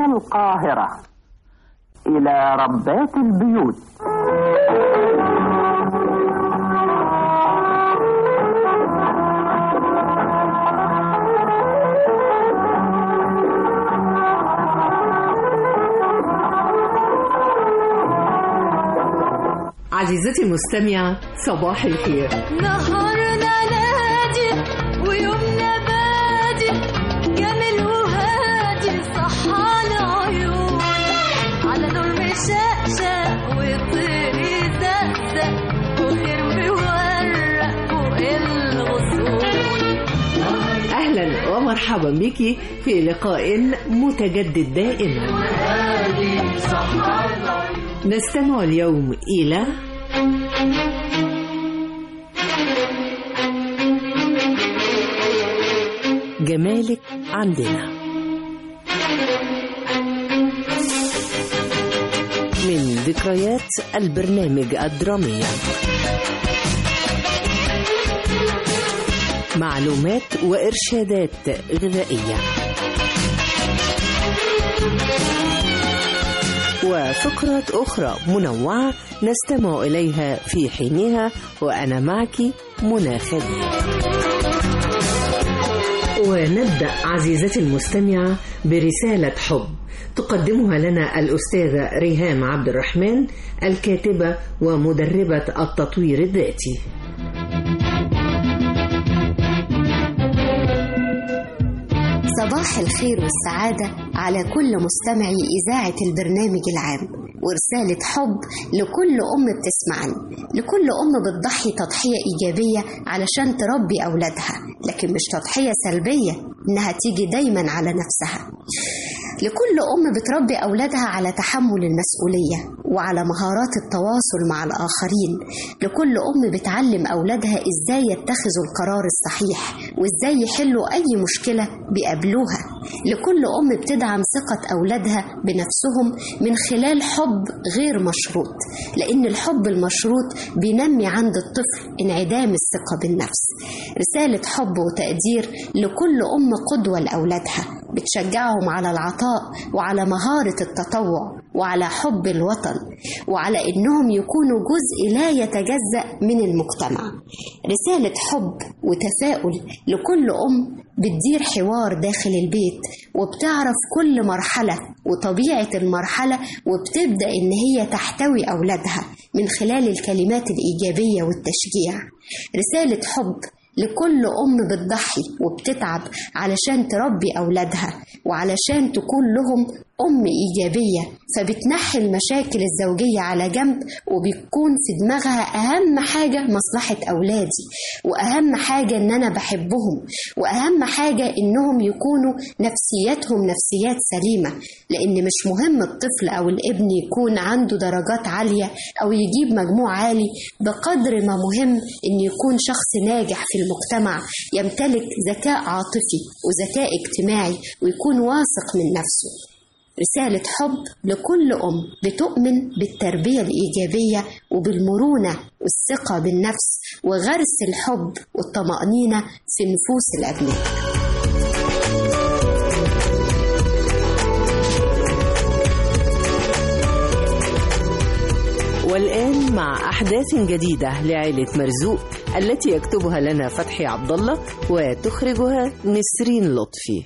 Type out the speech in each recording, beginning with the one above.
من القاهرة إلى ربات البيوت عزيزتي المستمعة صباح الخير نهارنا نادي ويومنا بادي جميل وهادي صحانا عيون على نور مشقشق وطير يزقزق وخير مورق فوق الغصون أهلا ومرحبا بك في لقاء متجدد دائما نستمع اليوم إلى جمالك عندنا من ذكريات البرنامج الدرامية معلومات وإرشادات غذائية وفقرات أخرى منوعة نستمع إليها في حينها وأنا معك منى خليل ونبدأ عزيزتي المستمعة برسالة حب تقدمها لنا الأستاذة ريهام عبد الرحمن الكاتبة ومدربة التطوير الذاتي صباح الخير والسعادة على كل مستمعي إذاعة البرنامج العام ورسالة حب لكل أم بتسمعني لكل أم بتضحي تضحية إيجابية علشان تربي أولادها لكن مش تضحية سلبية إنها تيجي دايما على نفسها لكل أم بتربي أولادها على تحمل المسؤولية وعلى مهارات التواصل مع الآخرين لكل أم بتعلم أولادها إزاي يتخذوا القرار الصحيح وإزاي يحلوا أي مشكلة بيقابلوها لكل أم بتدعم ثقة أولادها بنفسهم من خلال حب غير مشروط لأن الحب المشروط بينمي عند الطفل انعدام الثقة بالنفس رسالة حب وتقدير لكل أم قدوة لأولادها بتشجعهم على العطاء وعلى مهارة التطوع وعلى حب الوطن وعلى إنهم يكونوا جزء لا يتجزأ من المجتمع رسالة حب وتفاؤل لكل أم بتدير حوار داخل البيت وبتعرف كل مرحلة وطبيعة المرحلة وبتبدأ إن هي تحتوي أولادها من خلال الكلمات الإيجابية والتشجيع رسالة حب لكل أم بتضحي وبتتعب علشان تربي أولادها وعلشان تكون لهم أم إيجابية فبتنحي المشاكل الزوجية على جنب وبيكون في دماغها أهم حاجة مصلحة أولادي وأهم حاجة إن أنا بحبهم وأهم حاجة إنهم يكونوا نفسياتهم نفسيات سليمة لأن مش مهم الطفل أو الابن يكون عنده درجات عالية أو يجيب مجموع عالي بقدر ما مهم إن يكون شخص ناجح في المجتمع يمتلك ذكاء عاطفي وذكاء اجتماعي ويكون واثق من نفسه رسالة حب لكل أم بتؤمن بالتربية الإيجابية وبالمرونة والثقة بالنفس وغرس الحب والطمأنينة في نفوس الأبناء والآن مع أحداث جديدة لعائلة مرزوق التي يكتبها لنا فتحي عبد الله وتخرجها نسرين لطفي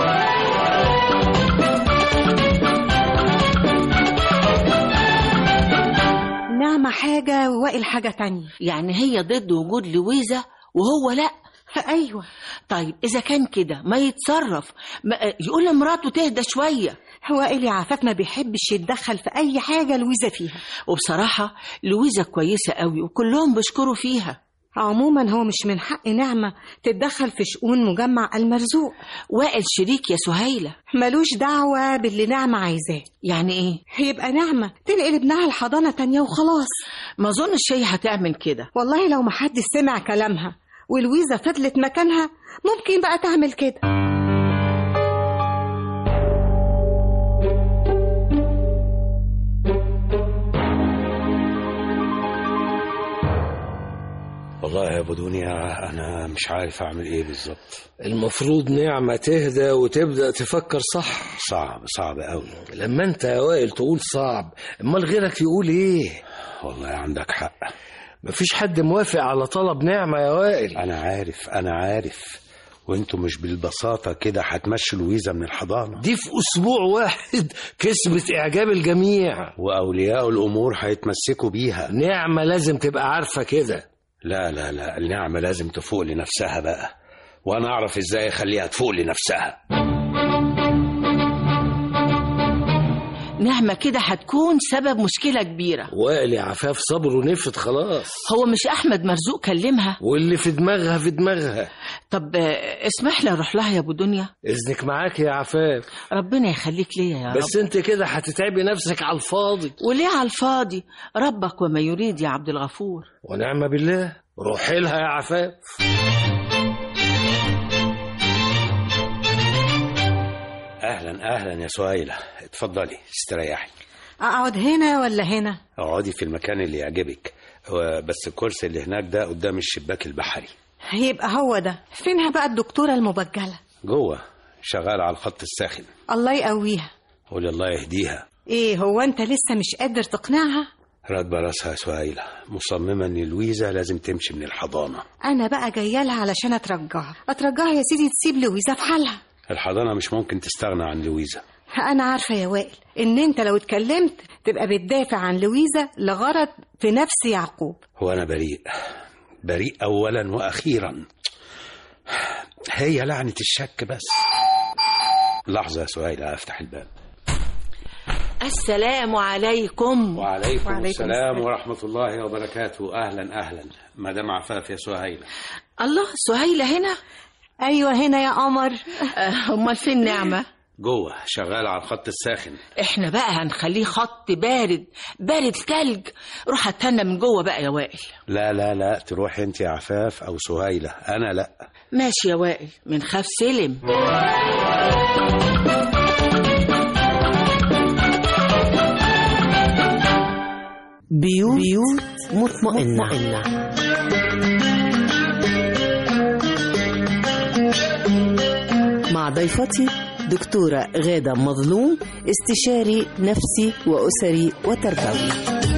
نعمة حاجة ووائل حاجة تانية يعني هي ضد وجود لويزا وهو لا أيوة طيب إذا كان كده ما يتصرف ما يقول لمراته تهدى شوية وائل يا عفاف ما بيحبش يتدخل في أي حاجة لويزا فيها وبصراحة لويزا كويسة قوي وكلهم بيشكروا فيها عموما هو مش من حق نعمة تتدخل في شؤون مجمع المرزوق وائل شريك يا سهيلة ملوش دعوة باللي نعمة عايزاه يعني إيه؟ يبقى نعمة تنقل ابنها الحضانة تانية وخلاص ما أظنش هي هتعمل كده والله لو محدش سمع كلامها ولويزا فضلت مكانها ممكن بقى تعمل كده والله يا ابو دنيا انا مش عارف اعمل ايه بالظبط المفروض نعمة تهدى وتبدأ تفكر صح صعب صعب قوي لما انت يا وائل تقول صعب امال غيرك يقول ايه والله عندك حق مفيش حد موافق على طلب نعمة يا وائل انا عارف انا عارف وانتوا مش بالبساطة كده هتمشوا لويزا من الحضانة دي في اسبوع واحد كسبت اعجاب الجميع واولياء الامور هيتمسكوا بيها نعمة لازم تبقى عارفة كده لا لا لا النعمة لازم تفوق لنفسها بقى وانا اعرف ازاي اخليها تفوق لنفسها نعمة كده هتكون سبب مشكلة كبيرة وائل يا عفاف صبره نفت خلاص هو مش أحمد مرزوق كلمها واللي في دماغها في دماغها طب آه، اسمح لي أروح لها يا أبو دنيا اذنك معاك يا عفاف ربنا يخليك ليا يا بس رب انت كده هتتعبي نفسك على الفاضي وليه على الفاضي ربك وما يريد يا عبد الغفور ونعم بالله روحي لها يا عفاف اهلا اهلا يا سهيلة اتفضلي استريحي اقعد هنا ولا هنا اقعدي في المكان اللي يعجبك هو بس الكرسي اللي هناك ده قدام الشباك البحري يبقى هو ده فينها بقى الدكتورة المبجلة جوه شغال على الخط الساخن الله يقويها قولي الله يهديها ايه هو انت لسه مش قادر تقنعها راتبة راسها يا سهيلة مصممة ان لويزا لازم تمشي من الحضانة انا بقى جايه لها علشان اترجاها اترجاها يا سيدي تسيب لويزا في حالها الحضانة مش ممكن تستغنى عن لويزا انا عارفه يا وائل ان انت لو اتكلمت تبقى بتدافع عن لويزا لغرض في نفس يعقوب هو أنا بريء بريء أولا وأخيرا هي لعنة الشك بس لحظة يا سهيلة أفتح الباب السلام عليكم وعليكم, وعليكم السلام السلام. ورحمة الله وبركاته أهلا أهلا مدام عفاف يا سهيلة الله سهيلة هنا ايوه هنا يا قمر آه، أمال فين نعمة جوه شغال على الخط الساخن احنا بقى هنخليه خط بارد بارد تلج روح اتهنى من جوه بقى يا وائل لا لا لا تروحي انت يا عفاف أو سهيلة أنا لا ماشي يا وائل من خاف سلم بيوت, بيوت مطمئنة, مطمئنة. مع ضيفتي دكتورة غادة مظلوم استشاري نفسي وأسري وتربوي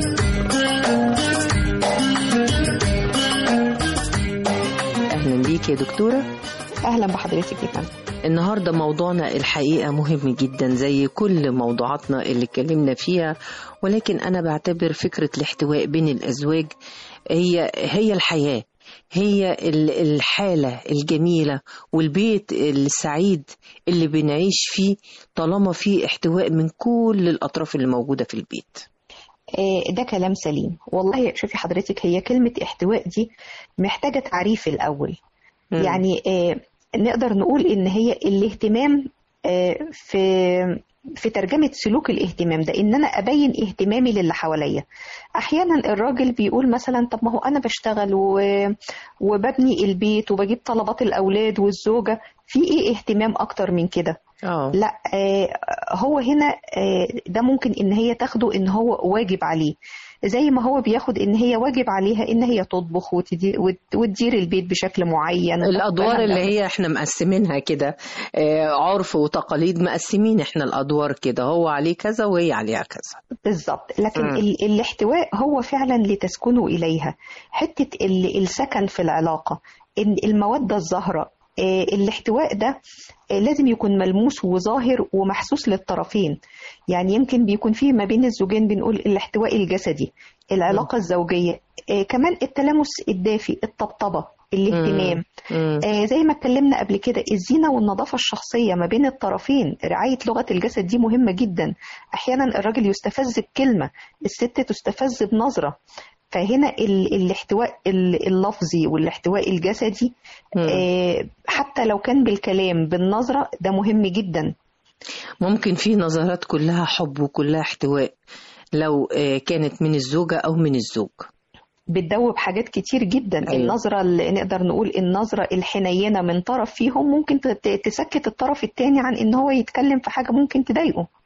أهلا بيك يا دكتورة اهلا بحضرتك يا فندم النهاردة موضوعنا الحقيقة مهم جدا زي كل موضوعاتنا اللي اتكلمنا فيها ولكن أنا بعتبر فكرة الاحتواء بين الأزواج هي هي الحياة هي ال- الحالة الجميلة والبيت السعيد اللي بنعيش فيه طالما فيه احتواء من كل الأطراف اللي موجودة في البيت آه، ده كلام سليم والله شوفي حضرتك هي كلمة احتواء دي محتاجة تعريف الأول مم. يعني آه، نقدر نقول إن هي الاهتمام آه، في في ترجمة سلوك الاهتمام ده إن أنا أبين اهتمامي للي حواليا أحيانا الراجل بيقول مثلا طب ما هو أنا بشتغل و... وببني البيت وبجيب طلبات الأولاد والزوجة في إيه اهتمام أكتر من كده اه لا آه، هو هنا آه، ده ممكن ان هي تاخده ان هو واجب عليه زي ما هو بياخد ان هي واجب عليها ان هي تطبخ وتدي- وت- وتدير البيت بشكل معين الادوار اللي هي احنا مقسمينها كده آه، عرف وتقاليد مقسمين احنا الادوار كده هو عليه كذا وهي عليها كذا بالظبط لكن مم. ال- الاحتواء هو فعلا لتسكنوا اليها حته ال- السكن في العلاقه إن الموده الزهراء آه، الاحتواء ده آه، لازم يكون ملموس وظاهر ومحسوس للطرفين يعني يمكن بيكون فيه ما بين الزوجين بنقول الاحتواء الجسدي العلاقه الزوجيه آه، كمان التلامس الدافي الطبطبه الاهتمام مم. آه زي ما اتكلمنا قبل كده الزينة والنظافة الشخصية ما بين الطرفين رعاية لغة الجسد دي مهمة جدا أحيانا الراجل يستفز بكلمة الست تستفز بنظرة فهنا ال- الاحتواء ال- اللفظي والاحتواء الجسدي مم. آه حتى لو كان بالكلام بالنظرة ده مهم جدا ممكن في نظرات كلها حب وكلها احتواء لو آه، كانت من الزوجة أو من الزوج بتدوب حاجات كتير جدا أيوة. أيوة. النظرة اللي نقدر نقول النظرة الحنينة من طرف فيهم ممكن ت- تسكت الطرف التاني عن ان هو يتكلم في حاجة ممكن تضايقه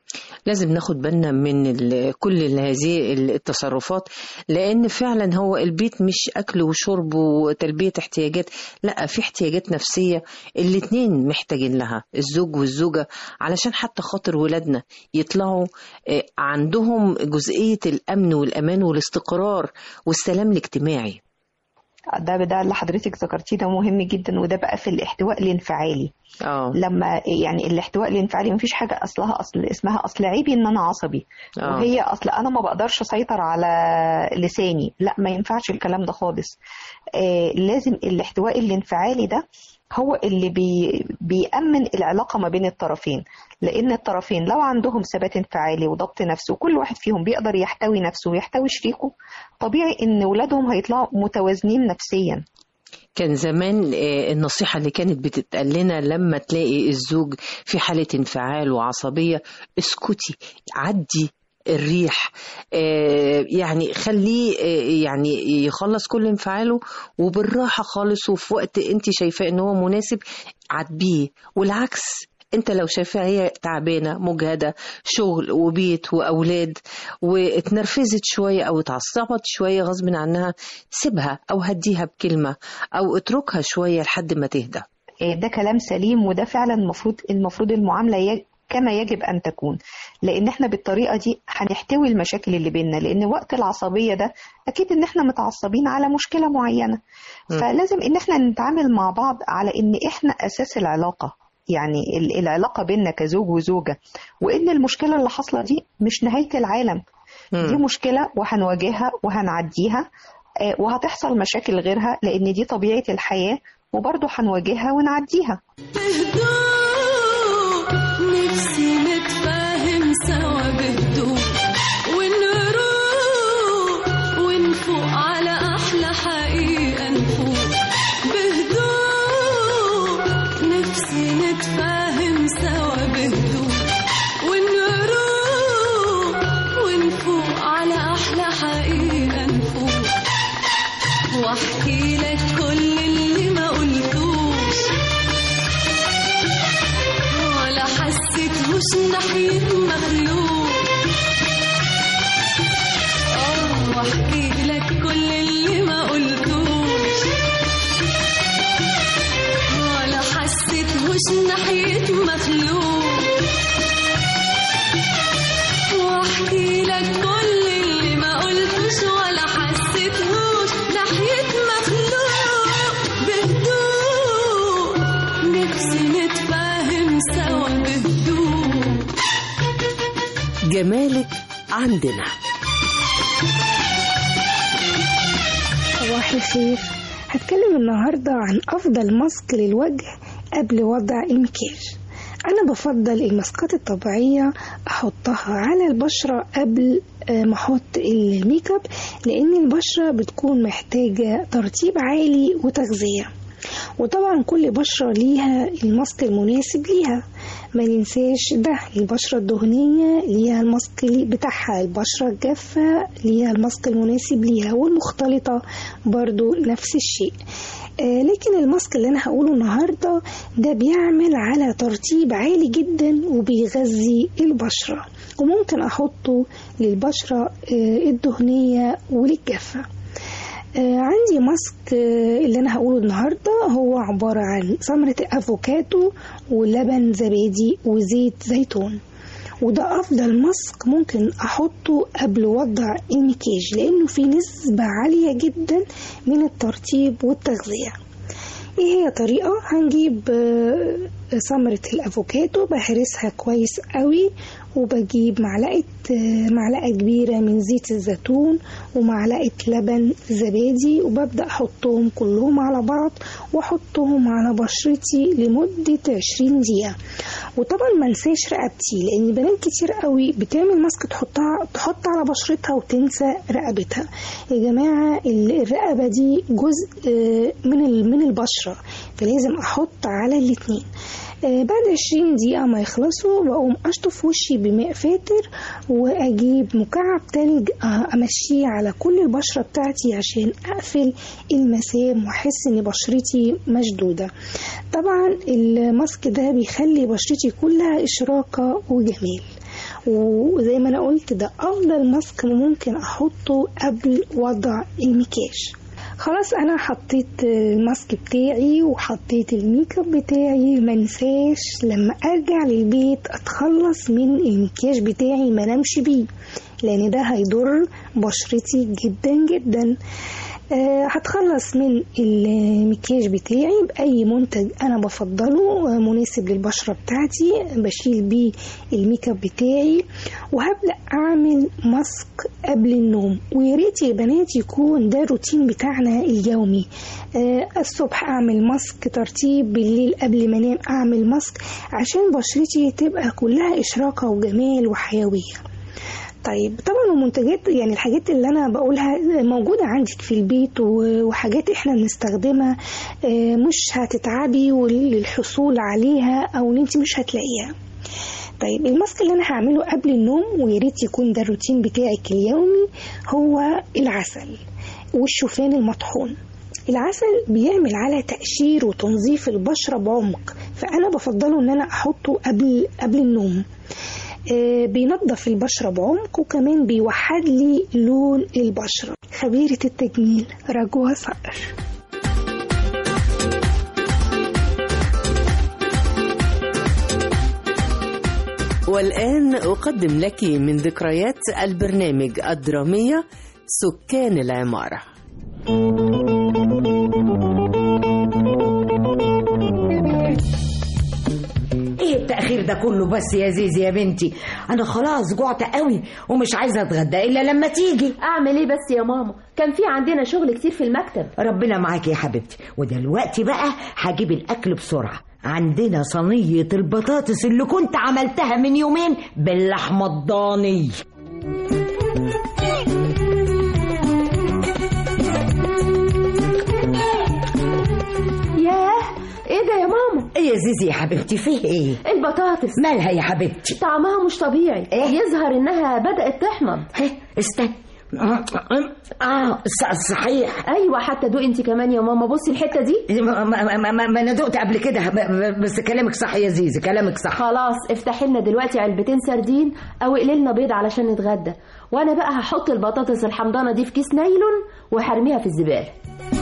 لازم ناخد بالنا من ال- كل هذه التصرفات لان فعلا هو البيت مش اكل وشرب وتلبيه احتياجات لا في احتياجات نفسيه الاتنين محتاجين لها الزوج والزوجه علشان حتى خاطر ولادنا يطلعوا آه، عندهم جزئيه الامن والامان والاستقرار والسلام الاجتماعي ده ده اللي حضرتك ذكرتيه ده مهم جدا وده بقى في الاحتواء الانفعالي اه لما يعني الاحتواء الانفعالي مفيش حاجه اصلها اصل اسمها اصل عيبي ان انا عصبي آه. وهي اصل انا ما بقدرش اسيطر على لساني لا ما ينفعش الكلام ده خالص آه لازم الاحتواء الانفعالي ده هو اللي بي بيأمن العلاقة ما بين الطرفين لأن الطرفين لو عندهم ثبات انفعالي وضبط نفس وكل واحد فيهم بيقدر يحتوي نفسه ويحتوي شريكه طبيعي إن ولادهم هيطلعوا متوازنين نفسيا كان زمان آه، النصيحة اللي كانت بتتقال لنا لما تلاقي الزوج في حالة انفعال وعصبية اسكتي عدي الريح آه، يعني خليه آه، يعني يخلص كل انفعاله وبالراحة خالص وفي وقت انت شايفاه ان هو مناسب عاتبيه والعكس انت لو شايفاها هي تعبانه مجهده شغل وبيت واولاد واتنرفزت شويه او اتعصبت شويه غصب عنها سيبها او هديها بكلمه او اتركها شويه لحد ما تهدى آه، ده كلام سليم وده فعلا المفروض المفروض المعاملة ي- كما يجب أن تكون لأن احنا بالطريقة دي هنحتوي المشاكل اللي بيننا لأن وقت العصبية ده أكيد إن احنا متعصبين على مشكلة معينة فلازم إن احنا نتعامل مع بعض على إن احنا أساس العلاقة يعني ال- العلاقة بيننا كزوج وزوجة وإن المشكلة اللي حاصلة دي مش نهاية العالم دي مشكلة وهنواجهها وهنعديها آه، وهتحصل مشاكل غيرها لأن دي طبيعة الحياة وبرضه هنواجهها ونعديها نفسي نتفاهم سوا بهدوء ونروق ونفوق على أحلى حقيقة نفوق بهدوء نفسي نتفاهم سوا بهدوء ونروق ونفوق على أحلى حقيقة نفوق واحكي لك كل اللي ما قلتوش ولا حسيتهوش ناحية مخلوق اه واحكي لك كل اللي ما قلتوش ولا حسيتهوش ناحية مخلوق واحكي لك كل اللي ما قلتوش ولا حسيتهوش ناحية مخلوق بهدوء نفسي نتفاهم سوا بهدوء جمالك عندنا صباح الخير هتكلم النهاردة عن أفضل ماسك للوجه قبل وضع المكياج أنا بفضل الماسكات الطبيعية أحطها على البشرة قبل آه، ما أحط الميك اب لأن البشرة بتكون محتاجة ترطيب عالي وتغذية وطبعا كل بشرة ليها الماسك المناسب ليها ما ننساش ده البشرة الدهنية ليها الماسك بتاعها البشرة الجافة ليها الماسك المناسب ليها والمختلطة برضو نفس الشيء آه، لكن الماسك اللي انا هقوله النهارده ده بيعمل على ترطيب عالي جدا وبيغذي البشره وممكن احطه للبشره آه، الدهنيه وللجافه آه، عندي ماسك آه، اللي انا هقوله النهارده هو عباره عن ثمره افوكادو ولبن زبادي وزيت زيتون وده افضل ماسك ممكن احطه قبل وضع المكياج لانه فيه نسبه عاليه جدا من الترطيب والتغذيه ايه هي طريقة هنجيب آه، ثمرة الافوكادو بهرسها كويس قوي وبجيب معلقة آه، معلقة كبيرة من زيت الزيتون ومعلقة لبن زبادي وببدأ أحطهم كلهم على بعض وأحطهم على بشرتي لمدة 20 دقيقة وطبعا ما انساش رقبتي لأن بنات كتير قوي بتعمل ماسك تحطها تحط على بشرتها وتنسى رقبتها يا جماعة ال- الرقبة دي جزء آه، من ال- من البشرة فلازم أحط على الاتنين آه، بعد 20 دقيقة ما يخلصوا بقوم أشطف وشي بماء فاتر وأجيب مكعب تلج آه، أمشيه على كل البشرة بتاعتي عشان أقفل المسام وأحس إن بشرتي مشدودة طبعا الماسك ده بيخلي بشرتي كلها إشراقة وجمال وزي ما انا قلت ده افضل ماسك ممكن احطه قبل وضع المكياج خلاص انا حطيت الماسك بتاعي وحطيت الميك اب بتاعي منساش لما ارجع للبيت اتخلص من المكياج بتاعي ما نمشي بيه لان ده هيضر بشرتي جدا جدا أه هتخلص من المكياج بتاعي بأي منتج أنا بفضله آه، مناسب للبشرة بتاعتي بشيل بيه الميك اب بتاعي وهبدأ أعمل ماسك قبل النوم ويا ريت يا بنات يكون ده الروتين بتاعنا اليومي أه الصبح أعمل ماسك ترتيب بالليل قبل ما أنام أعمل ماسك عشان بشرتي تبقى كلها إشراقة وجمال وحيوية طيب طبعا المنتجات يعني الحاجات اللي انا بقولها موجوده عندك في البيت و- وحاجات احنا بنستخدمها آه، مش هتتعبي للحصول عليها او ان انت مش هتلاقيها طيب الماسك اللي انا هعمله قبل النوم ويا ريت يكون ده الروتين بتاعك اليومي هو العسل والشوفان المطحون العسل بيعمل على تقشير وتنظيف البشرة بعمق فأنا بفضله إن أنا أحطه قبل قبل النوم آه، بينظف البشرة بعمق وكمان بيوحد لي لون البشرة خبيرة التجميل رجوة صقر والآن أقدم لك من ذكريات البرنامج الدرامية سكان العمارة ايه التأخير ده كله بس يا زيزي يا بنتي انا خلاص جوعت قوي ومش عايزة اتغدى الا لما تيجي اعمل ايه بس يا ماما كان في عندنا شغل كتير في المكتب ربنا معاكي يا حبيبتي ودلوقتي بقى هجيب الاكل بسرعة عندنا صينية البطاطس اللي كنت عملتها من يومين باللحمة الضاني ياه ايه ده يا ماما ايه يا زيزي يا حبيبتي فيه ايه البطاطس مالها يا حبيبتي طعمها مش طبيعي إيه؟ يظهر انها بدأت تحمض استنى اه ص- صحيح ايوه حتى دوق انت كمان يا ماما بصي الحته دي ما, ما, ما, ما, ما انا دقت قبل كده ب- ب- بس كلامك صح يا زيزي كلامك صح خلاص افتحي لنا دلوقتي علبتين سردين او اقلي لنا بيض علشان نتغدى وانا بقى هحط البطاطس الحمضانه دي في كيس نايلون وهرميها في الزباله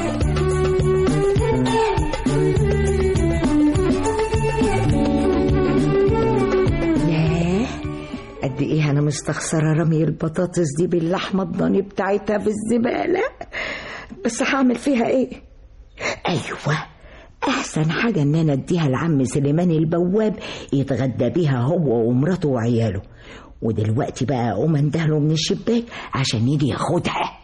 ياه قد ايه انا مستخسره رمي البطاطس دي باللحمه الضاني بتاعتها في الزباله بس هعمل فيها ايه ايوه احسن حاجه ان انا اديها لعم سليمان البواب يتغدى بيها هو ومراته وعياله ودلوقتي بقى اقوم اندهله من الشباك عشان يجي ياخدها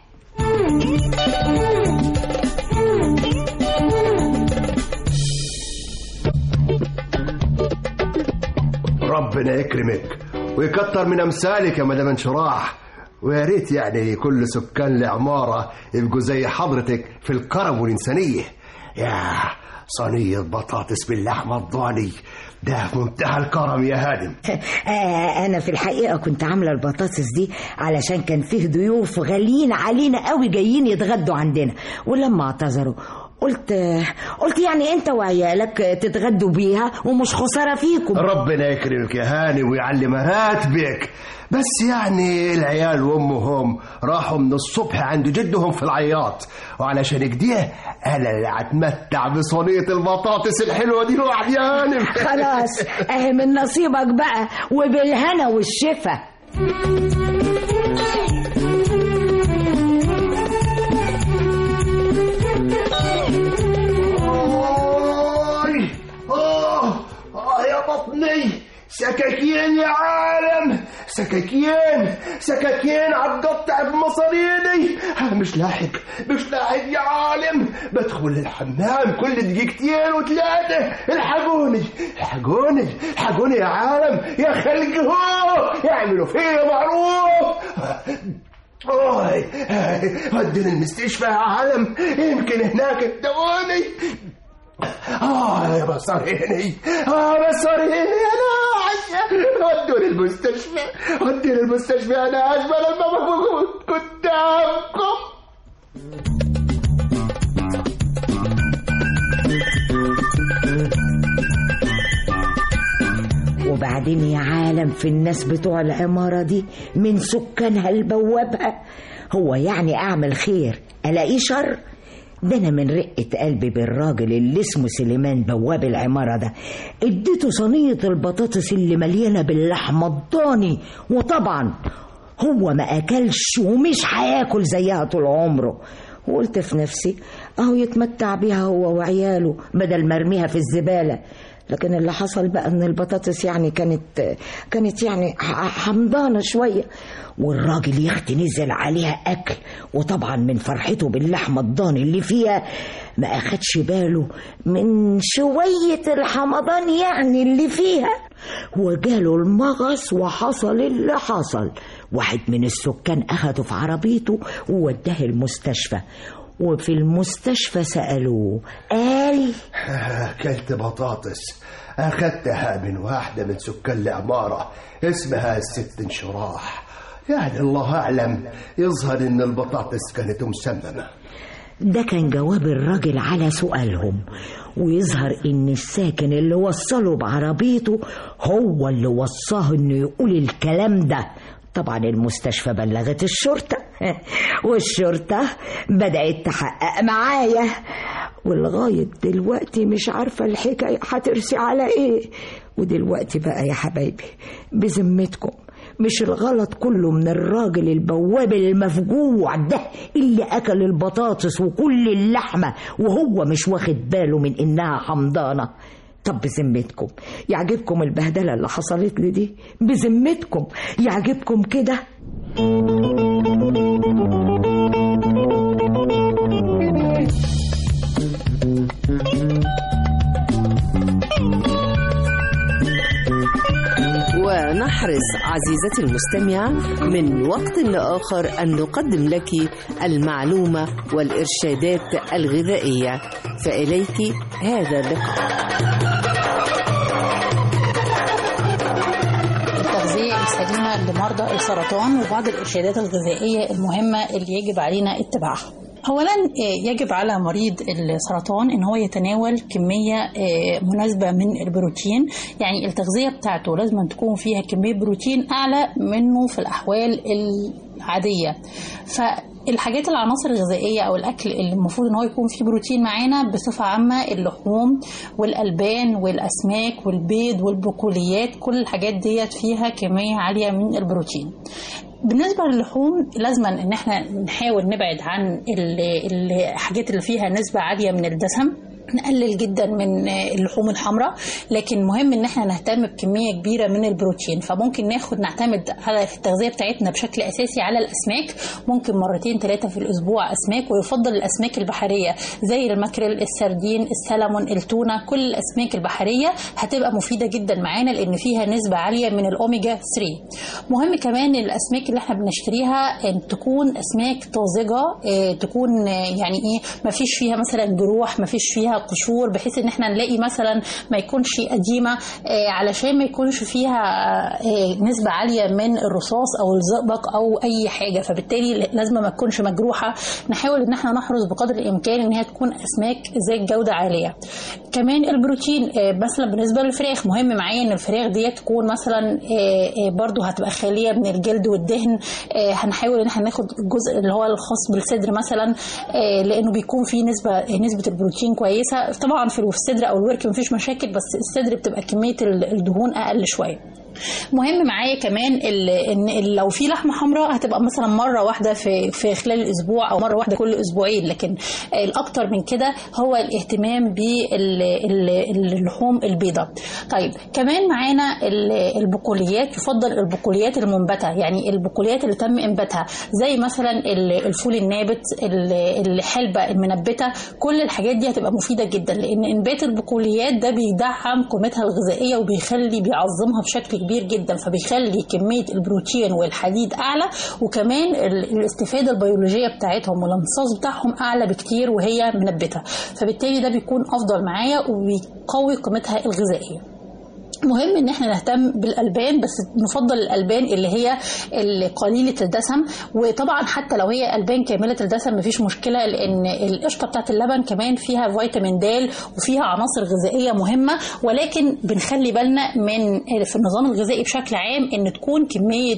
ربنا يكرمك ويكتر من امثالك يا مدام انشراح ويا ريت يعني كل سكان العماره يبقوا زي حضرتك في الكرم والانسانيه يا صينيه بطاطس باللحمه الضاني ده منتهى الكرم يا هادم آه انا في الحقيقه كنت عامله البطاطس دي علشان كان فيه ضيوف غاليين علينا قوي جايين يتغدوا عندنا ولما اعتذروا قلت قلت يعني انت وعيالك تتغدوا بيها ومش خساره فيكم ربنا يكرمك يا هانم ويعلي مراتبك بس يعني العيال وامهم راحوا من الصبح عند جدهم في العياط وعلشان كده انا اللي هتمتع بصينيه البطاطس الحلوه دي لوحدي يا هانم خلاص اهي من نصيبك بقى وبالهنا والشفا آي آه آه يا بطني سكاكين يا عالم سكاكين سكاكين عالقطع بمصاريني مش لاحق مش لاحق يا عالم بدخل الحمام كل دقيقتين وثلاثة الحقوني الحقوني الحقوني يا عالم يا خلق هو يعملوا فيا معروف اوه ودوني المستشفى يا عالم يمكن هناك يدوني اه يا بصريني اه بصريني انا عشان ودوني المستشفى ودوني المستشفى انا عشان لما بموت قدامكم وبعدين يا عالم في الناس بتوع العمارة دي من سكانها لبوابها هو يعني أعمل خير ألاقيه شر ده أنا من رقة قلبي بالراجل اللي اسمه سليمان بواب العمارة ده اديته صينية البطاطس اللي مليانة باللحمة الضاني وطبعا هو ما أكلش ومش هياكل زيها طول عمره وقلت في نفسي اهو يتمتع بيها هو وعياله بدل ما ارميها في الزبالة لكن اللي حصل بقى ان البطاطس يعني كانت كانت يعني ح- حمضانه شويه والراجل يختي نزل عليها اكل وطبعا من فرحته باللحمه الضاني اللي فيها ما اخدش باله من شويه الحمضان يعني اللي فيها وجاله المغص وحصل اللي حصل واحد من السكان اخده في عربيته ووداه المستشفى وفي المستشفى سألوه قال أكلت بطاطس أخدتها من واحدة من سكان العمارة اسمها الست انشراح يعني الله أعلم يظهر إن البطاطس كانت مسممة ده كان جواب الراجل على سؤالهم ويظهر ان الساكن اللي وصله بعربيته هو اللي وصاه انه يقول الكلام ده طبعا المستشفى بلغت الشرطة والشرطة بدأت تحقق معايا ولغاية دلوقتي مش عارفة الحكاية هترسي على ايه ودلوقتي بقى يا حبايبي بذمتكم مش الغلط كله من الراجل البواب المفجوع ده اللي أكل البطاطس وكل اللحمة وهو مش واخد باله من إنها حمضانة طب بذمتكم يعجبكم البهدلة اللي حصلت لي دي بذمتكم يعجبكم كده ونحرص عزيزتي المستمعة من وقت لآخر أن نقدم لك المعلومة والإرشادات الغذائية فإليك هذا اللقاء التغذية السليمة لمرضى السرطان وبعض الإرشادات الغذائية المهمة اللي يجب علينا اتباعها اولا آه، يجب على مريض السرطان ان هو يتناول كميه آه، مناسبه من البروتين يعني التغذيه بتاعته لازم تكون فيها كميه بروتين اعلى منه في الاحوال العاديه فالحاجات العناصر الغذائيه او الاكل اللي المفروض ان هو يكون فيه بروتين معانا بصفه عامه اللحوم والالبان والاسماك والبيض والبقوليات كل الحاجات ديت فيها كميه عاليه من البروتين بالنسبة للحوم لازما ان احنا نحاول نبعد عن ال- الحاجات اللي فيها نسبة عالية من الدسم نقلل جدا من اللحوم الحمراء لكن مهم ان احنا نهتم بكميه كبيره من البروتين فممكن ناخد نعتمد على في التغذيه بتاعتنا بشكل اساسي على الاسماك ممكن مرتين ثلاثه في الاسبوع اسماك ويفضل الاسماك البحريه زي الماكريل السردين السلمون التونه كل الاسماك البحريه هتبقى مفيده جدا معانا لان فيها نسبه عاليه من الاوميجا 3 مهم كمان الاسماك اللي احنا بنشتريها ان تكون اسماك طازجه اه، تكون اه، يعني ايه ما فيش فيها مثلا جروح ما فيش فيها قشور بحيث ان احنا نلاقي مثلا ما يكونش قديمه اه، علشان ما يكونش فيها اه، نسبه عاليه من الرصاص او الزئبق او اي حاجه فبالتالي لازم ما تكونش مجروحه نحاول ان احنا نحرص بقدر الامكان ان هي تكون اسماك ذات جوده عاليه كمان البروتين اه، مثلا بالنسبه للفراخ مهم معايا ان الفراخ دي تكون مثلا اه، اه، برضو هتبقى خاليه من الجلد والدهن اه، هنحاول ان احنا ناخد الجزء اللي هو الخاص بالصدر مثلا اه، لانه بيكون فيه نسبه نسبه البروتين كويسه طبعا في الصدر او الورك مفيش مشاكل بس الصدر بتبقى كميه ال- الدهون اقل شويه مهم معايا كمان ال- ان ال- لو في لحمه حمراء هتبقى مثلا مره واحده في في خلال الاسبوع او مره واحده كل اسبوعين لكن الاكتر من كده هو الاهتمام باللحوم البيضاء طيب كمان معانا ال- البقوليات يفضل البقوليات المنبته يعني البقوليات اللي تم انباتها زي مثلا ال- الفول النابت ال- الحلبه المنبته كل الحاجات دي هتبقى مفيده جدا لان انبات البقوليات ده بيدعم قيمتها الغذائيه وبيخلي بيعظمها بشكل كبير جدا فبيخلي كميه البروتين والحديد اعلى وكمان ال- الاستفاده البيولوجيه بتاعتهم والامتصاص بتاعهم اعلى بكتير وهي منبته فبالتالي ده بيكون افضل معايا وبيقوي قيمتها الغذائيه مهم ان احنا نهتم بالالبان بس نفضل الالبان اللي هي قليله الدسم وطبعا حتى لو هي البان كامله الدسم مفيش مشكله لان القشطه بتاعت اللبن كمان فيها فيتامين د وفيها عناصر غذائيه مهمه ولكن بنخلي بالنا من في النظام الغذائي بشكل عام ان تكون كميه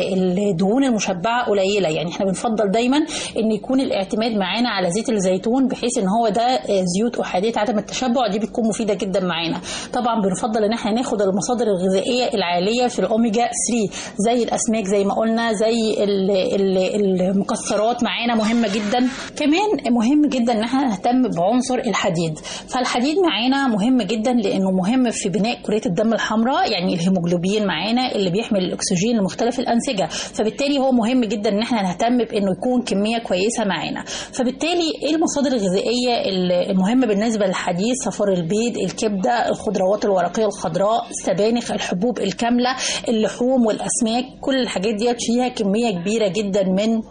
الدهون المشبعه قليله يعني احنا بنفضل دايما ان يكون الاعتماد معانا على زيت الزيتون بحيث ان هو ده زيوت احاديه عدم التشبع دي بتكون مفيده جدا معانا طبعا بنفضل ان احنا ناخد المصادر الغذائيه العاليه في الاوميجا 3 زي الاسماك زي ما قلنا زي ال ال المكسرات معانا مهمه جدا كمان مهم جدا ان احنا نهتم بعنصر الحديد فالحديد معانا مهم جدا لانه مهم في بناء كريه الدم الحمراء يعني الهيموجلوبين معانا اللي بيحمل الاكسجين لمختلف الانسجه فبالتالي هو مهم جدا ان احنا نهتم بانه يكون كميه كويسه معانا فبالتالي ايه المصادر الغذائيه المهمه بالنسبه للحديد صفار البيض الكبده الخضروات الورقيه الخضراء السبانخ الحبوب الكامله اللحوم والاسماك كل الحاجات دي فيها كميه كبيره جدا من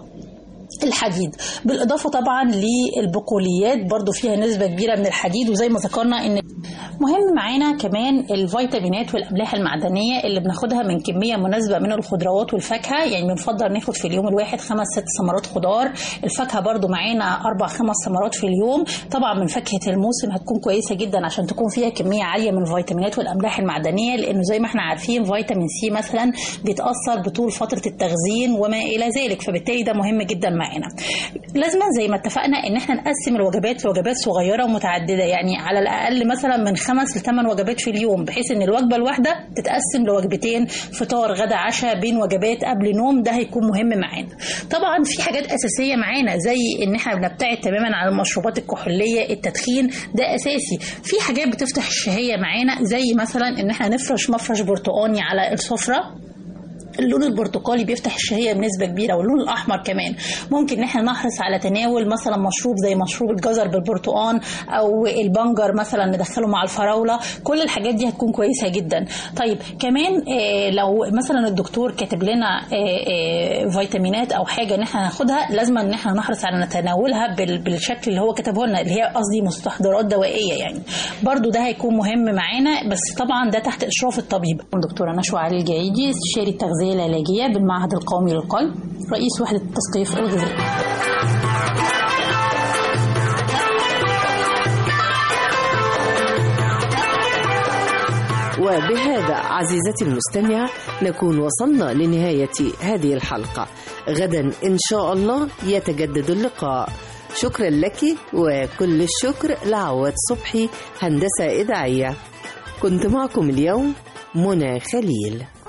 الحديد بالإضافة طبعا للبقوليات برضو فيها نسبة كبيرة من الحديد وزي ما ذكرنا إن مهم معانا كمان الفيتامينات والأملاح المعدنية اللي بناخدها من كمية مناسبة من الخضروات والفاكهة يعني بنفضل ناخد في اليوم الواحد خمس ست ثمرات خضار الفاكهة برضو معانا أربع خمس ثمرات في اليوم طبعا من فاكهة الموسم هتكون كويسة جدا عشان تكون فيها كمية عالية من الفيتامينات والأملاح المعدنية لأنه زي ما احنا عارفين فيتامين سي مثلا بيتأثر بطول فترة التخزين وما إلى ذلك فبالتالي ده مهم جدا معانا لازم زي ما اتفقنا ان احنا نقسم الوجبات لوجبات صغيره ومتعدده يعني على الاقل مثلا من خمس لثمان وجبات في اليوم بحيث ان الوجبه الواحده تتقسم لوجبتين فطار غدا عشاء بين وجبات قبل نوم ده هيكون مهم معانا طبعا في حاجات اساسيه معانا زي ان احنا بنبتعد تماما عن المشروبات الكحوليه التدخين ده اساسي في حاجات بتفتح الشهيه معانا زي مثلا ان احنا نفرش مفرش برتقاني على السفره اللون البرتقالي بيفتح الشهية بنسبة كبيرة واللون الأحمر كمان ممكن إن احنا نحرص على تناول مثلا مشروب زي مشروب الجزر بالبرتقان أو البنجر مثلا ندخله مع الفراولة كل الحاجات دي هتكون كويسة جدا طيب كمان آه لو مثلا الدكتور كاتب لنا آه آه فيتامينات أو حاجة إن احنا ناخدها لازم إن احنا نحرص على نتناولها بالشكل اللي هو كتبه لنا اللي هي قصدي مستحضرات دوائية يعني برضو ده هيكون مهم معانا بس طبعا ده تحت إشراف الطبيب دكتورة نشوى علي الجعيدي استشاري التغذية التغذية العلاجية بالمعهد القومي للقلب رئيس وحدة التثقيف الغذائي وبهذا عزيزتي المستمع نكون وصلنا لنهاية هذه الحلقة غدا إن شاء الله يتجدد اللقاء شكرا لك وكل الشكر لعواد صبحي هندسة إذاعية كنت معكم اليوم منى خليل